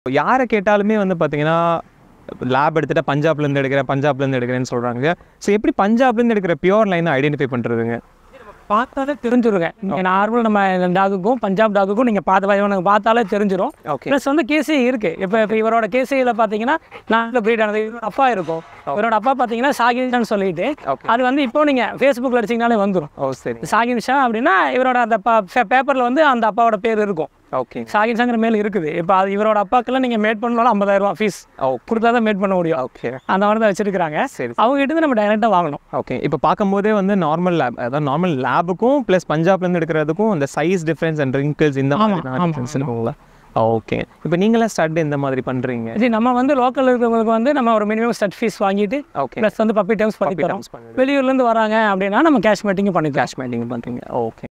யாரை கேட்டாலுமே வந்து பார்த்தீங்கன்னா லேப் எடுத்துட்டா பஞ்சாப்லேருந்து எடுக்கிறேன் பஞ்சாப்லேருந்து எடுக்கிறேன்னு சொல்கிறாங்க ஸோ எப்படி பஞ்சாப்லேருந்து எடுக்கிற பியூர் லைனை ஐடென்டிஃபை பண்ணுறதுங்க பார்த்தாலே தெரிஞ்சிருங்க நீங்கள் நார்மல் நம்ம டாகுக்கும் பஞ்சாப் டாகுக்கும் நீங்கள் பார்த்து எனக்கு பார்த்தாலே தெரிஞ்சிடும் ஓகே ப்ளஸ் வந்து கேசி இருக்குது இப்போ இப்போ இவரோட கேசியில் பார்த்தீங்கன்னா நான் ப்ரீட் ஆனது இவரோட அப்பா இருக்கும் இவரோட அப்பா பார்த்தீங்கன்னா சாகிர்னு சொல்லிட்டு ஓகே அது வந்து இப்போ நீங்கள் ஃபேஸ்புக்கில் அடிச்சிங்கனாலே வந்துடும் ஓ சரி சாகின் ஷா அப்படின்னா இவரோட அந்த பேப்பரில் வந்து அந்த அப்பாவோட பேர் இருக்கும் ஓகே சாகின் ஷாங்கிற மேல் இருக்குது இப்போ அது இவரோட அப்பாக்கெல்லாம் நீங்கள் மேட் பண்ணாலும் ஐம்பதாயிரம் ரூபா ஃபீஸ் ஓகே கொடுத்தா தான் மேட் பண்ண முடியும் ஓகே அந்த மாதிரி தான் வச்சிருக்கிறாங்க சரி அவங்க கிட்ட இருந்து நம்ம டைரெக்டாக வாங்கணும் ஓகே இப்போ பார்க்கும்போதே வந்து நார்மல் லேப் அதாவது நார்மல் லேபுக்கும் ப்ளஸ் பஞ்சாப்லேருந்து எடுக்கிறதுக்கும் அந்த சைஸ் டிஃப்ரென்ஸ் அண்ட் ரிங்கிள்ஸ் இந்த ஆமா, மாதிரி ஆமா, டிஃப்ரென்ஸ் இருக்குங்களா ஓகே இப்போ நீங்களாம் ஸ்டட் இந்த மாதிரி பண்ணுறீங்க இது நம்ம வந்து லோக்கல் இருக்கிறவங்களுக்கு வந்து நம்ம ஒரு மினிமம் ஸ்டட் ஃபீஸ் வாங்கிட்டு ஓகே ப்ளஸ் வந்து பப்பி டைம்ஸ் பண்ணி தரோம் வெளியூர்லேருந்து வராங்க அப்படின்னா நம்ம கேஷ் மீட்டிங் பண்ணி தரோம் கேஷ் மேட்டிங் பண்ணுறீங்க ஓகே